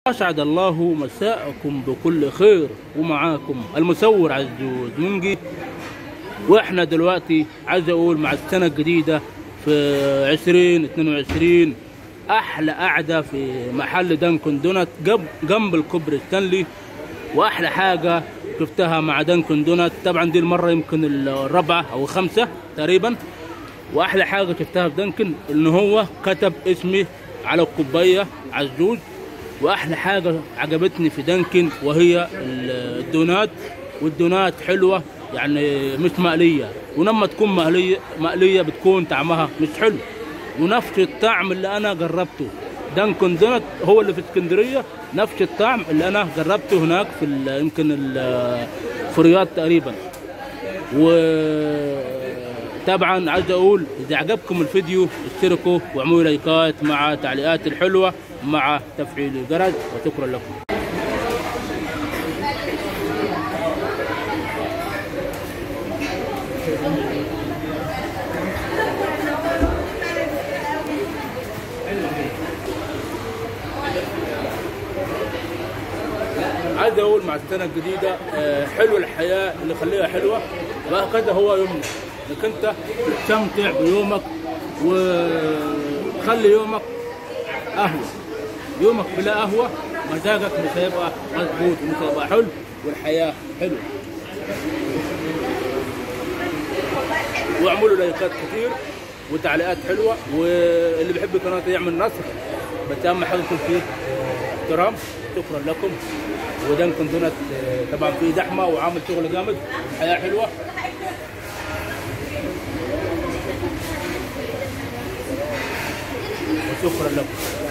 أسعد الله مساءكم بكل خير ومعاكم المصور عزوز منجي واحنا دلوقتي عايز اقول مع السنة الجديدة في 2022 احلى قعدة في محل دانكن دونات جنب جنب الكوبري ستانلي واحلى حاجة شفتها مع دانكن دونات طبعا دي المرة يمكن الرابعة او الخامسة تقريبا واحلى حاجة شفتها في دانكن ان هو كتب اسمي على الكوباية عزوز واحلى حاجه عجبتني في دانكن وهي الدونات والدونات حلوه يعني مش مقليه ولما تكون مقليه مقليه بتكون طعمها مش حلو ونفس الطعم اللي انا جربته دانكن دونات هو اللي في اسكندريه نفس الطعم اللي انا جربته هناك في ال- يمكن ال- في الرياض تقريبا وطبعا عايز اقول اذا عجبكم الفيديو اشتركوا واعملوا لايكات مع تعليقات الحلوه مع تفعيل الجرس وشكرا لكم عايز اقول مع السنه الجديده آه، حلو الحياه اللي خليها حلوه وهكذا هو يومنا انك انت تستمتع بيومك وخلي يومك قهوه يومك بلا قهوه مزاجك مش هيبقى مظبوط ومش هيبقى حلو والحياه حلوه واعملوا لايكات كتير وتعليقات حلوه واللي بيحب القناه يعمل نصر بس اهم حاجه يكون فيه احترام شكرا لكم ودانكن دونت آه، طبعا فيه زحمه وعامل شغل جامد الحياه حلوه وشكرا لكم